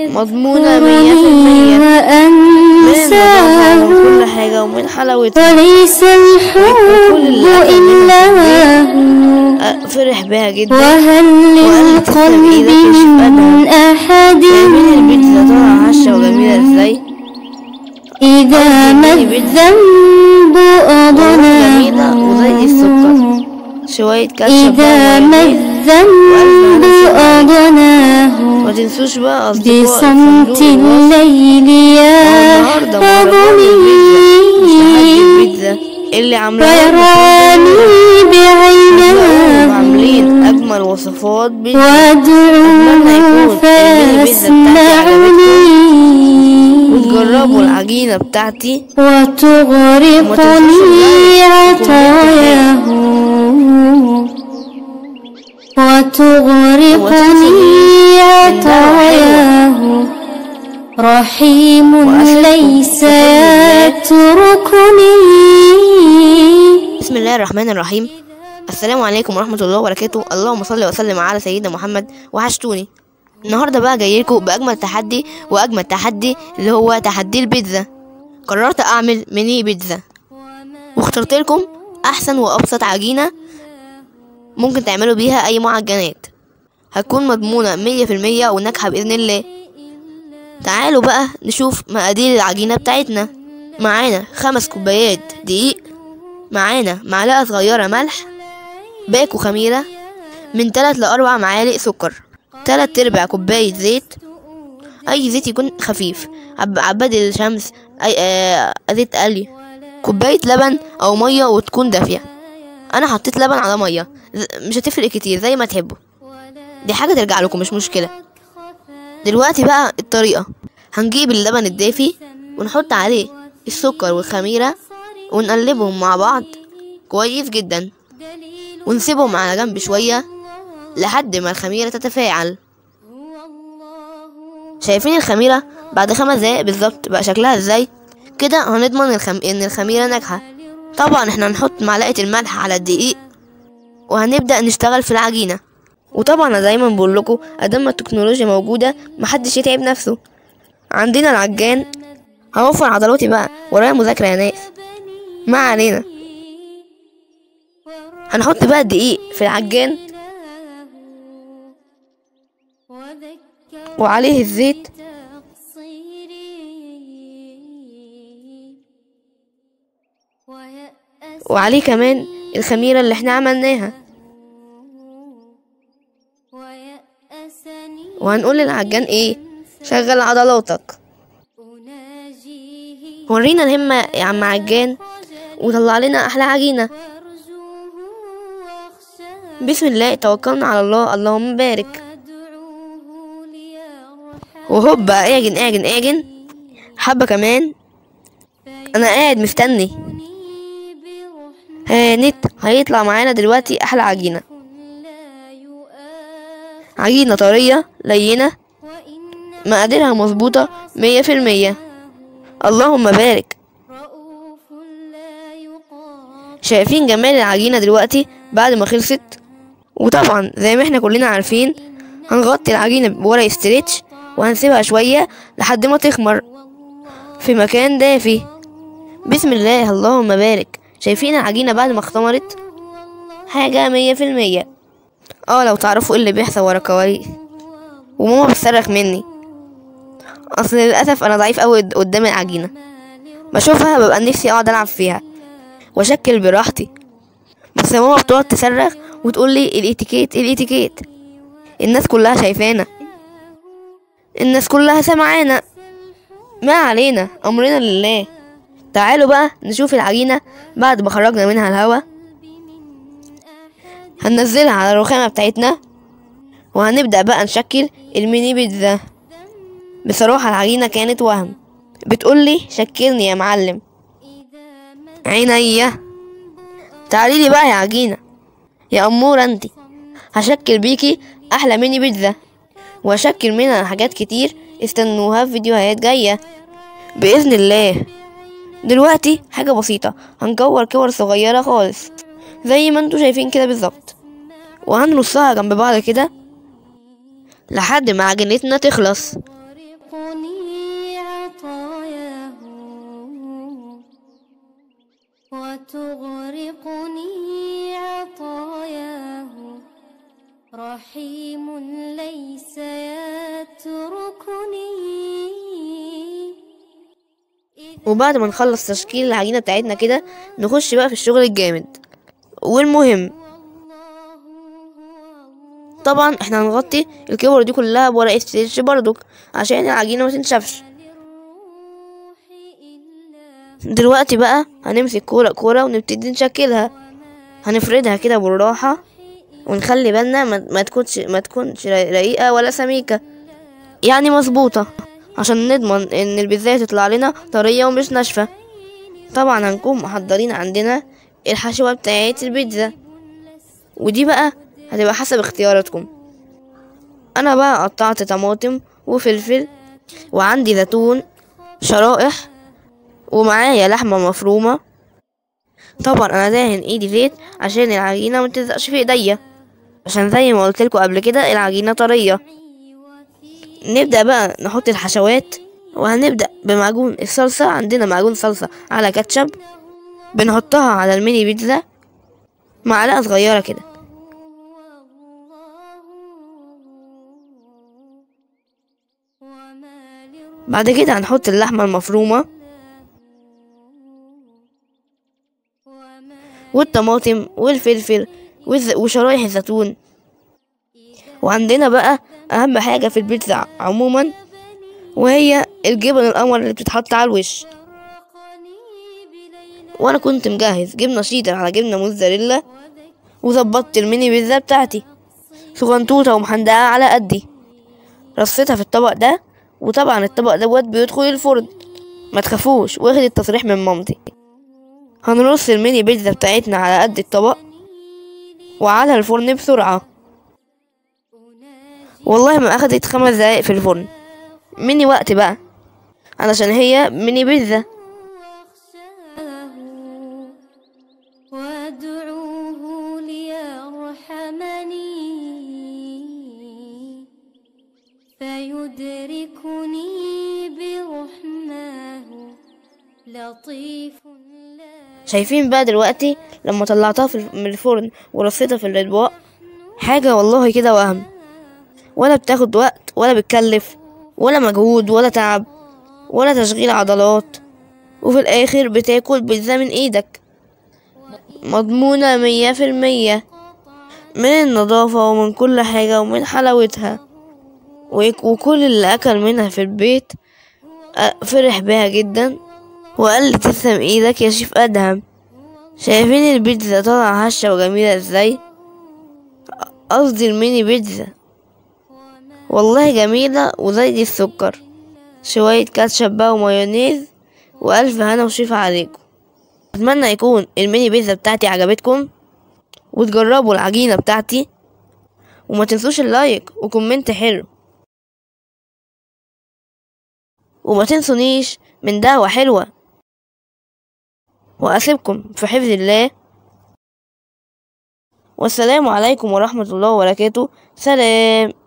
مضمونة مية في المية من النظافة وأنساه ومن كل حاجة ومن حلاوتها وليس الحب إلا هو أ- فرح بيها جدا وهل وقال تسلم للقلب إيدك يا شيف من أحد جايبين البيتزا طالعة هشة وجميلة ازاي إذا ما الذنب جميلة وزي أضناه السكر شوية كاتشب إذا بقى ما ومايونيز. الذنب أضناه ما تنسوش بقى أصدقاء بصمت الصندوق الوصف. الليل يا النهاردة مهرجان البيتزا مش تحدي أبني البيتزا اللي عاملاه ويراني بعيناه عاملين أجمل وصفات بيتزا وادعوه فاسمعني وتجربوا العجينة بتاعتي وتغرقني عطاياه وتغرقني عطاياه رحيم ليس يتركني بسم الله الرحمن الرحيم السلام عليكم ورحمة الله وبركاته اللهم صل وسلم على سيدنا محمد وحشتوني النهاردة بقى جايلكم بأجمل تحدي وأجمل تحدي اللي هو تحدي البيتزا قررت أعمل ميني بيتزا واخترت لكم أحسن وأبسط عجينة ممكن تعملوا بيها أي معجنات هتكون مضمونة مية في المية وناجحة بإذن الله تعالوا بقى نشوف مقادير العجينة بتاعتنا معانا خمس كوبايات دقيق معانا معلقة صغيرة ملح باكو خميرة من تلات لأربع معالق سكر تلات أرباع كوباية زيت أي زيت يكون خفيف عب عباد الشمس أي آه زيت قلي كوباية لبن أو مية وتكون دافية أنا حطيت لبن على مية ز- مش هتفرق كتير زي ما تحبوا دي حاجة ترجع لكم مش مشكلة دلوقتي بقى الطريقة هنجيب اللبن الدافي ونحط عليه السكر والخميرة ونقلبهم مع بعض كويس جدا ونسيبهم على جنب شوية لحد ما الخميرة تتفاعل شايفين الخميرة بعد خمس دقايق بالظبط بقى شكلها ازاي كده هنضمن الخم... ان الخميرة ناجحة طبعا احنا هنحط معلقة الملح على الدقيق وهنبدأ نشتغل في العجينة وطبعا انا دايما بقول لكم ادام ما التكنولوجيا موجودة محدش يتعب نفسه عندنا العجان هوفر عضلاتي بقى ورايا مذاكرة يا ناس ما علينا هنحط بقى الدقيق في العجان وعليه الزيت وعليه كمان الخميرة اللي احنا عملناها وهنقول للعجان ايه شغل عضلاتك ورينا الهمة يا عم عجان وطلع لنا احلى عجينة بسم الله توكلنا على الله اللهم بارك وهوبا اعجن اعجن اعجن حبة كمان انا قاعد مستني هانت هيطلع معانا دلوقتي احلى عجينة عجينة طرية لينة مقاديرها مظبوطة مية في المية اللهم بارك شايفين جمال العجينة دلوقتي بعد ما خلصت وطبعا زي ما احنا كلنا عارفين هنغطي العجينة بورق استريتش وهنسيبها شوية لحد ما تخمر في مكان دافي بسم الله اللهم بارك شايفين العجينة بعد ما اختمرت حاجة مية في المية اه لو تعرفوا ايه اللي بيحصل ورا الكواليس وماما بتصرخ مني اصل للاسف انا ضعيف قوي قدام العجينة بشوفها ببقى نفسي اقعد العب فيها واشكل براحتي بس ماما بتقعد تصرخ وتقول لي الاتيكيت الاتيكيت الناس كلها شايفانا الناس كلها سمعانا ما علينا امرنا لله تعالوا بقى نشوف العجينة بعد ما خرجنا منها الهوا هننزلها على الرخامة بتاعتنا وهنبدأ بقى نشكل الميني بيتزا بصراحة العجينة كانت وهم بتقولي شكلني يا معلم عينيا تعالي لي بقى يا عجينة يا أمورة انتي هشكل بيكي أحلى ميني بيتزا وهشكل منها حاجات كتير استنوها في فيديوهات جاية بإذن الله دلوقتي حاجة بسيطة هنكور كور صغيرة خالص زي ما انتوا شايفين كده بالظبط وهنرصها جنب بعض كده لحد ما عجينتنا تخلص تغرقني عطاياه رحيم ليس يتركني وبعد ما نخلص تشكيل العجينة بتاعتنا كده نخش بقى في الشغل الجامد والمهم طبعا احنا هنغطي الكور دي كلها بورق ستريتش بردك عشان العجينة ما تنشفش الروح إلا دلوقتي بقى هنمسك كورة كورة ونبتدي نشكلها هنفردها كده بالراحة ونخلي بالنا ما ما تكونش ما تكونش رقيقة ولا سميكة يعني مظبوطة عشان نضمن ان البيتزا تطلع لنا طرية ومش ناشفة طبعا هنكون محضرين عندنا الحشوة بتاعة البيتزا ودي بقى هتبقى حسب اختياراتكم انا بقى قطعت طماطم وفلفل وعندي زيتون شرائح ومعايا لحمة مفرومة طبعا انا داهن ايدي زيت عشان العجينة ما تلزقش في ايديا عشان زي ما قلت لكم قبل كده العجينة طرية نبدأ بقى نحط الحشوات وهنبدأ بمعجون الصلصة عندنا معجون صلصة على كاتشب بنحطها على الميني بيتزا معلقة صغيرة كده وما للرحمن بعد كده هنحط اللحمة المفرومة وما والطماطم والفلفل والز- وشرايح الزيتون وعندنا بقى أهم حاجة في البيتزا عموما وهي الجبن القمر اللي بتتحط على الوش رقني بليلى وانا كنت مجهز جبنه شيدر على جبنه موزاريلا وذكر وظبطت الميني بيتزا بتاعتي صغنطوطه ومحندقه على قدي رصيتها في الطبق ده وطبعا الطبق دوت بيدخل الفرن ما تخافوش واخد التصريح من مامتي هنرص الميني بيتزا بتاعتنا على قد الطبق وعلى الفرن بسرعه والله ما اخدت خمس دقايق في الفرن مني وقت بقى علشان هي ميني بيتزا واخشاه وادعوه ليرحمني فيدركني برحماه لطيف لا شايفين بقى دلوقتي لما طلعتها في من الفرن ورصيتها في الاطباق حاجة والله كده وهم ولا بتاخد وقت ولا بتكلف ولا مجهود ولا تعب ولا تشغيل عضلات وفي الاخر بتاكل بيتزا من ايدك مضمونة مية في المية من النظافة ومن كل حاجة ومن حلاوتها ويك- وكل اللي أكل منها في البيت أ- فرح بيها جدا وقال لي تسلم ايدك يا شيف ادهم شايفين البيتزا طالعة هشة وجميلة ازاي قصدي الميني بيتزا والله جميلة وزي السكر شوية كاتشب بقى ومايونيز وألف هنا وشيف عليكم أتمنى يكون الميني بيتزا بتاعتي عجبتكم وتجربوا العجينة بتاعتي وما تنسوش اللايك وكومنت حلو وما تنسونيش من دعوة حلوة وأسيبكم في حفظ الله والسلام عليكم ورحمة الله وبركاته سلام